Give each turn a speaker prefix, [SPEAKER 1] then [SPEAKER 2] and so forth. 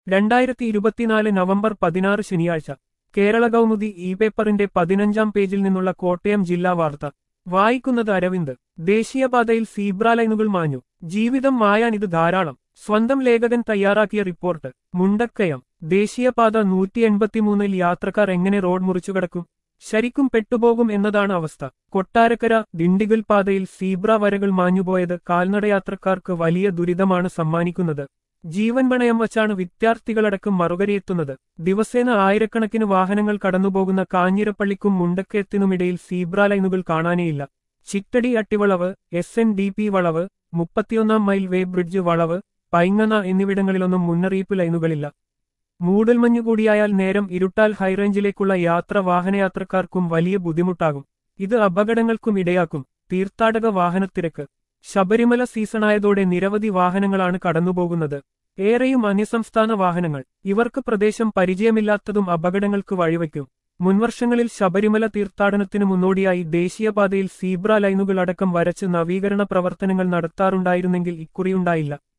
[SPEAKER 1] രണ്ടായിരത്തി ഇരുപത്തിനാല് നവംബർ പതിനാറ് ശനിയാഴ്ച കേരള കൗമുദി ഇ പേപ്പറിന്റെ പതിനഞ്ചാം പേജിൽ നിന്നുള്ള കോട്ടയം ജില്ലാ വാർത്ത വായിക്കുന്നത് അരവിന്ദ് ദേശീയപാതയിൽ സീബ്ര ലൈനുകൾ മാഞ്ഞു ജീവിതം മായാൻ ഇത് ധാരാളം സ്വന്തം ലേഖകൻ തയ്യാറാക്കിയ റിപ്പോർട്ട് മുണ്ടക്കയം ദേശീയപാത നൂറ്റി എൺപത്തിമൂന്നിൽ യാത്രക്കാർ എങ്ങനെ റോഡ് മുറിച്ചു കടക്കും ശരിക്കും പെട്ടുപോകും എന്നതാണ് അവസ്ഥ കൊട്ടാരക്കര ദിണ്ടിഗൽ പാതയിൽ സീബ്ര വരകൾ മാഞ്ഞുപോയത് കാൽനടയാത്രക്കാർക്ക് വലിയ ദുരിതമാണ് സമ്മാനിക്കുന്നത് ജീവൻ പണയം വച്ചാണ് വിദ്യാർത്ഥികളടക്കം മറുകരയെത്തുന്നത് ദിവസേന ആയിരക്കണക്കിന് വാഹനങ്ങൾ കടന്നുപോകുന്ന കാഞ്ഞിരപ്പള്ളിക്കും മുണ്ടക്കയത്തിനുമിടയിൽ സീബ്ര ലൈനുകൾ കാണാനേയില്ല Chittadi Attivalavu S N D P വളവ് മുപ്പത്തിയൊന്നാം മൈൽ വേ ബ്രിഡ്ജ് വളവ് പൈങ്ങന എന്നിവിടങ്ങളിലൊന്നും മുന്നറിയിപ്പ് ലൈനുകളില്ല മൂടൽമഞ്ഞു കൂടിയായാൽ നേരം ഇരുട്ടാൽ ഹൈറേഞ്ചിലേക്കുള്ള യാത്ര വാഹനയാത്രക്കാർക്കും വലിയ ബുദ്ധിമുട്ടാകും ഇത് അപകടങ്ങൾക്കും ഇടയാക്കും തീർത്ഥാടക വാഹനത്തിരക്ക് ശബരിമല സീസണായതോടെ നിരവധി വാഹനങ്ങളാണ് കടന്നുപോകുന്നത് ഏറെയും അന്യസംസ്ഥാന വാഹനങ്ങൾ ഇവർക്ക് പ്രദേശം പരിചയമില്ലാത്തതും അപകടങ്ങൾക്ക് വഴിവെക്കും മുൻവർഷങ്ങളിൽ ശബരിമല തീർത്ഥാടനത്തിനു മുന്നോടിയായി ദേശീയപാതയിൽ സീബ്ര ലൈനുകളടക്കം വരച്ച് നവീകരണ പ്രവർത്തനങ്ങൾ നടത്താറുണ്ടായിരുന്നെങ്കിൽ ഇക്കുറിയുണ്ടായില്ല